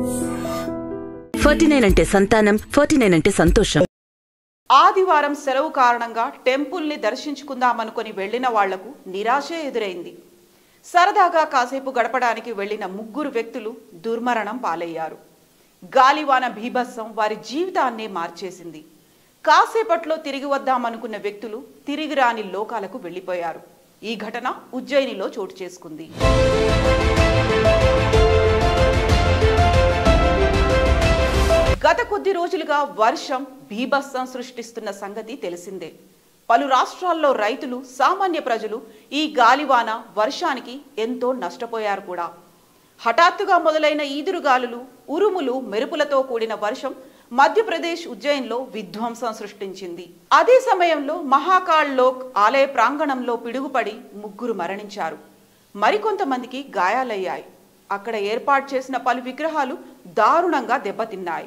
forty nine అంటే సంతానం forty nine అంటే సంతోషం ఆదివారం సెలవు కారణంగా టెంపుల్ని దర్శించుకుందామనుకొని వెళ్లిన వాళ్లకు నిరాశే ఎదురైంది సరదాగా కాసేపు గడపడానికి వెళ్లిన ముగ్గురు వ్యక్తులు దుర్మరణం పాలయ్యారు గాలివాన భీభత్సం వారి జీవితాన్నే మార్చేసింది కాసేపట్లో తిరిగి వద్దామనుకున్న వ్యక్తులు తిరిగి రాని లోకాలకు వెళ్లిపోయారు ఈ ఘటన ఉజ్జయినిలో చోటు చేసుకుంది గత కొద్ది రోజులుగా వర్షం బీభత్సం సృష్టిస్తున్న సంగతి తెలిసిందే పలు రాష్ట్రాల్లో రైతులు సామాన్య ప్రజలు ఈ గాలివాన వర్షానికి ఎంతో నష్టపోయారు కూడా హఠాత్తుగా మొదలైన ఈదురుగాలులు ఉరుములు మెరుపులతో కూడిన వర్షం మధ్యప్రదేశ్ ఉజ్జయిన్లో విధ్వంసం సృష్టించింది అదే సమయంలో మహాకాళ్ లోక్ ఆలయ ప్రాంగణంలో పిడుగుపడి ముగ్గురు మరణించారు మరికొంతమందికి గాయాలయ్యాయి అక్కడ ఏర్పాటు చేసిన పలు విగ్రహాలు దారుణంగా దెబ్బతిన్నాయి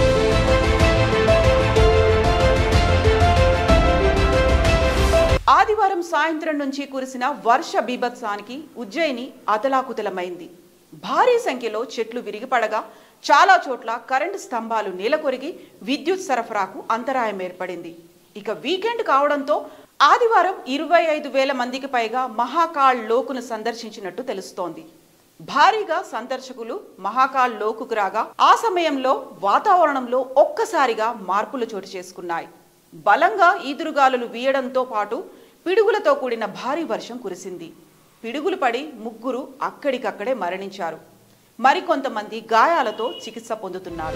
ఆదివారం సాయంత్రం నుంచి కురిసిన వర్ష బీభత్సానికి ఉజ్జయిని అతలాకుతలమైంది భారీ సంఖ్యలో చెట్లు విరిగిపడగా చాలా చోట్ల కరెంటు స్తంభాలు నేలకొరిగి విద్యుత్ సరఫరాకు అంతరాయం ఏర్పడింది ఇక వీకెండ్ కావడంతో ఆదివారం ఇరవై ఐదు వేల మందికి పైగా మహాకాళ్ లోకును సందర్శించినట్టు తెలుస్తోంది భారీగా సందర్శకులు మహాకాళ్ లోకుకు రాగా ఆ సమయంలో వాతావరణంలో ఒక్కసారిగా మార్పులు చోటు చేసుకున్నాయి బలంగా ఈదురుగాలులు వీయడంతో పాటు పిడుగులతో కూడిన భారీ వర్షం కురిసింది పిడుగులు పడి ముగ్గురు అక్కడికక్కడే మరణించారు మరికొంతమంది గాయాలతో చికిత్స పొందుతున్నారు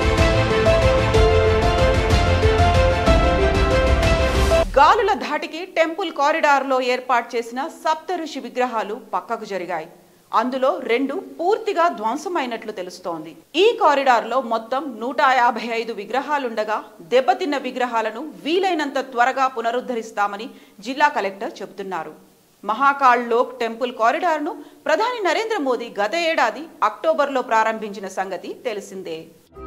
గాలుల ధాటికి టెంపుల్ కారిడార్లో ఏర్పాటు చేసిన సప్త ఋషి విగ్రహాలు పక్కకు జరిగాయి అందులో రెండు పూర్తిగా ధ్వంసమైనట్లు తెలుస్తోంది ఈ కారిడార్లో మొత్తం నూట యాభై ఐదు విగ్రహాలుండగా దెబ్బతిన్న విగ్రహాలను వీలైనంత త్వరగా పునరుద్ధరిస్తామని జిల్లా కలెక్టర్ చెబుతున్నారు మహాకాళ్ లోక్ టెంపుల్ కారిడార్ను ప్రధాని నరేంద్ర మోదీ గత ఏడాది అక్టోబర్లో ప్రారంభించిన సంగతి తెలిసిందే